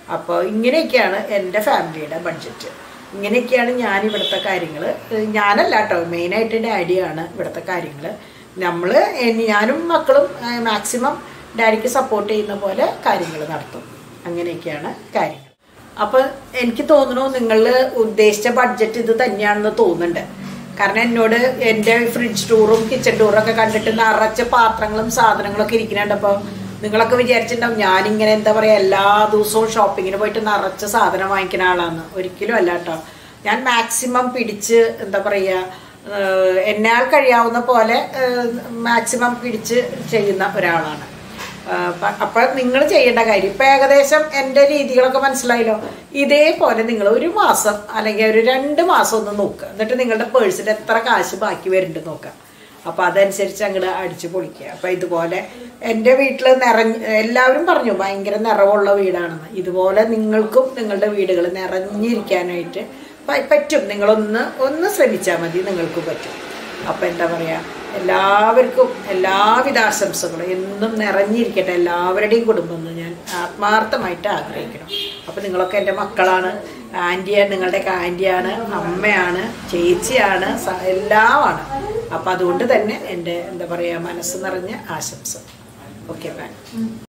അപ്പോൾ ഇങ്ങനെയൊക്കെയാണ് എൻ്റെ ഫാമിലിയുടെ ബഡ്ജറ്റ് ഇങ്ങനെയൊക്കെയാണ് ഞാൻ ഇവിടുത്തെ കാര്യങ്ങൾ ഞാനല്ല കേട്ടോ മെയിനായിട്ട് ഡാഡിയാണ് ഇവിടുത്തെ കാര്യങ്ങൾ നമ്മൾ ഞാനും മക്കളും മാക്സിമം ഡാഡിക്ക് സപ്പോർട്ട് ചെയ്യുന്ന പോലെ കാര്യങ്ങൾ നടത്തും അങ്ങനെയൊക്കെയാണ് കാര്യങ്ങൾ അപ്പോൾ എനിക്ക് തോന്നുന്നു നിങ്ങൾ ഉദ്ദേശിച്ച ബഡ്ജറ്റ് ഇത് തന്നെയാണെന്ന് തോന്നുന്നുണ്ട് കാരണം എന്നോട് എൻ്റെ ഫ്രിഡ്ജ് ടൂറും കിച്ചൺ ടൂറും ഒക്കെ കണ്ടിട്ട് നിറച്ച പാത്രങ്ങളും സാധനങ്ങളൊക്കെ ഇരിക്കുന്നുണ്ടപ്പോൾ നിങ്ങളൊക്കെ വിചാരിച്ചിട്ടുണ്ടാവും ഞാനിങ്ങനെ എന്താ പറയുക എല്ലാ ദിവസവും ഷോപ്പിങ്ങിന് പോയിട്ട് നിറച്ച സാധനം വാങ്ങിക്കുന്ന ആളാണ് ഒരിക്കലും അല്ല കേട്ടോ ഞാൻ മാക്സിമം പിടിച്ച് എന്താ പറയുക എന്നാൽ കഴിയാവുന്ന പോലെ മാക്സിമം പിടിച്ച് ചെയ്യുന്ന ഒരാളാണ് അപ്പൊ നിങ്ങൾ ചെയ്യേണ്ട കാര്യം ഇപ്പൊ ഏകദേശം എൻ്റെ രീതികളൊക്കെ മനസ്സിലായല്ലോ ഇതേപോലെ നിങ്ങൾ ഒരു മാസം അല്ലെങ്കിൽ ഒരു രണ്ട് മാസം ഒന്ന് നോക്കുക എന്നിട്ട് നിങ്ങളുടെ പേഴ്സിൽ എത്ര കാശ് ബാക്കി വരുന്നുണ്ട് നോക്കുക അപ്പൊ അതനുസരിച്ച് അങ്ങോട്ട് അടിച്ചു പൊളിക്കുക അപ്പൊ ഇതുപോലെ എൻ്റെ വീട്ടിൽ നിറഞ്ഞ് എല്ലാവരും പറഞ്ഞു ഭയങ്കര നിറവുള്ള വീടാണെന്ന് ഇതുപോലെ നിങ്ങൾക്കും നിങ്ങളുടെ വീടുകൾ നിറഞ്ഞിരിക്കാനായിട്ട് പ- പറ്റും നിങ്ങളൊന്ന് ഒന്ന് ശ്രമിച്ചാൽ മതി നിങ്ങൾക്ക് പറ്റും അപ്പം എന്താ പറയുക എല്ലാവർക്കും എല്ലാവിധ ആശംസകളും എന്നും നിറഞ്ഞിരിക്കട്ടെ എല്ലാവരുടെയും കുടുംബം എന്ന് ഞാൻ ആത്മാർത്ഥമായിട്ട് ആഗ്രഹിക്കണം അപ്പം നിങ്ങളൊക്കെ എൻ്റെ മക്കളാണ് ആൻറ്റിയാണ് നിങ്ങളുടെയൊക്കെ ആൻറ്റിയാണ് അമ്മയാണ് ചേച്ചിയാണ് സ- എല്ലാമാണ് അപ്പം അതുകൊണ്ട് തന്നെ എൻ്റെ എന്താ പറയുക മനസ്സ് നിറഞ്ഞ ആശംസ ഓക്കെ ബൈ